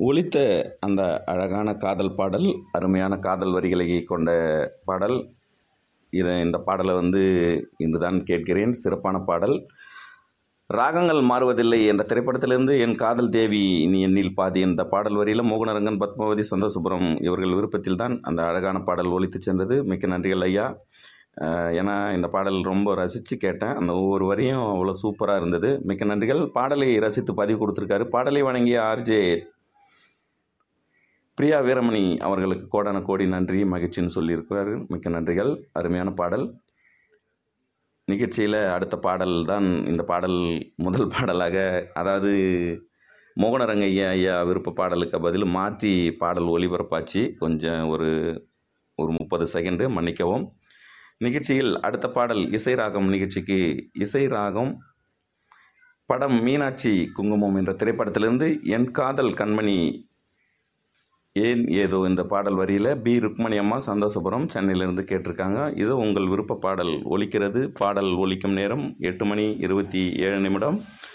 ஒலித்த அந்த அழகான காதல் பாடல் அருமையான காதல் வரிகளை கொண்ட பாடல் இதை இந்த பாடலை வந்து இன்று தான் கேட்கிறேன் சிறப்பான பாடல் ராகங்கள் மாறுவதில்லை என்ற திரைப்படத்திலிருந்து என் காதல் தேவி நீ எண்ணில் பாதி இந்த பாடல் வரியில் மோகனரங்கன் பத்மாவதி சந்தோஷபுரம் இவர்கள் விருப்பத்தில் தான் அந்த அழகான பாடல் ஒலித்து சென்றது மிக்க நன்றிகள் ஐயா அஹ், ஏன்னா இந்த பாடல் ரொம்ப ரசித்து கேட்டேன் அந்த ஒவ்வொரு வரியும் அவ்வளோ சூப்பராக இருந்தது மிக்க நன்றிகள் பாடலை ரசித்து பதிவு கொடுத்துருக்காரு பாடலை வழங்கிய ஆர்ஜே பிரியா வீரமணி அவர்களுக்கு கோடான கோடி நன்றி மகிழ்ச்சின்னு சொல்லியிருக்கிறாரு மிக்க நன்றிகள் அருமையான பாடல் நிகழ்ச்சியில் அடுத்த பாடல் தான் இந்த பாடல் முதல் பாடலாக அதாவது மோகனரங்க ஐயா ஐயா விருப்ப பாடலுக்கு பதில் மாற்றி பாடல் ஒளிபரப்பாச்சு கொஞ்சம் ஒரு ஒரு முப்பது செகண்டு மன்னிக்கவும் நிகழ்ச்சியில் அடுத்த பாடல் இசை ராகம் நிகழ்ச்சிக்கு இசை ராகம் படம் மீனாட்சி குங்குமம் என்ற திரைப்படத்திலிருந்து என் காதல் கண்மணி ஏன் ஏதோ இந்த பாடல் வரியில் பி ருக்மணி அம்மா சந்தோஷபுரம் சென்னையிலேருந்து கேட்டிருக்காங்க இது உங்கள் விருப்ப பாடல் ஒலிக்கிறது பாடல் ஒலிக்கும் நேரம் எட்டு மணி இருபத்தி ஏழு நிமிடம்